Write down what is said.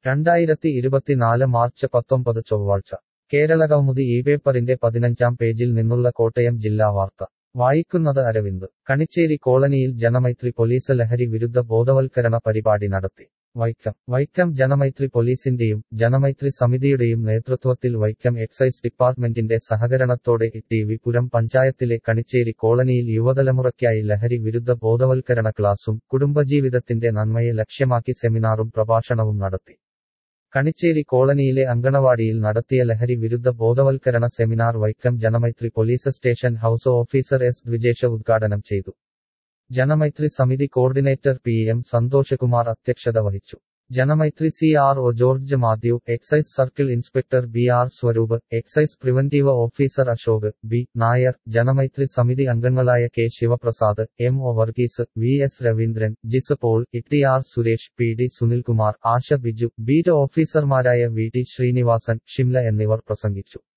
രണ്ടായിരത്തി ഇരുപത്തിനാല് മാർച്ച് പത്തൊമ്പത് ചൊവ്വാഴ്ച കേരളകൗമുദി ഈ പേപ്പറിന്റെ പതിനഞ്ചാം പേജിൽ നിന്നുള്ള കോട്ടയം ജില്ലാ വാർത്ത വായിക്കുന്നത് അരവിന്ദ് കണിച്ചേരി കോളനിയിൽ ജനമൈത്രി പോലീസ് ലഹരി വിരുദ്ധ ബോധവൽക്കരണ പരിപാടി നടത്തി വൈക്കം വൈക്കം ജനമൈത്രി പോലീസിന്റെയും ജനമൈത്രി സമിതിയുടെയും നേതൃത്വത്തിൽ വൈക്കം എക്സൈസ് ഡിപ്പാർട്ട്മെന്റിന്റെ സഹകരണത്തോടെ ടി വി പുരം പഞ്ചായത്തിലെ കണിച്ചേരി കോളനിയിൽ യുവതലമുറയ്ക്കായി ലഹരി വിരുദ്ധ ബോധവൽക്കരണ ക്ലാസും കുടുംബജീവിതത്തിന്റെ നന്മയെ ലക്ഷ്യമാക്കി സെമിനാറും പ്രഭാഷണവും നടത്തി കണിച്ചേരി കോളനിയിലെ അങ്കണവാടിയിൽ നടത്തിയ ലഹരി വിരുദ്ധ ബോധവൽക്കരണ seminar Vaikom Janamaithri police station house officer S Dwijesha ഉദ്ഘാടനം ചെയ്തു ജനമൈത്രി സമിതി കോർഡിനേറ്റർ പി എം സന്തോഷകുമാർ അധ്യക്ഷത വഹിച്ചു Janamaithri C R O George Mathew excise circle inspector B R Swaroop excise preventive officer Ashok B Nair Janamaithri സമിതി അംഗങ്ങളായ K Sivaprasad M O Varghese V S Raveendran Jis Paul E R Suresh P D Sunilkumar Asha Biju beat ഓഫീസർമാരായ V T Srinivasan Shimla എന്നിവർ പ്രസംഗിച്ചു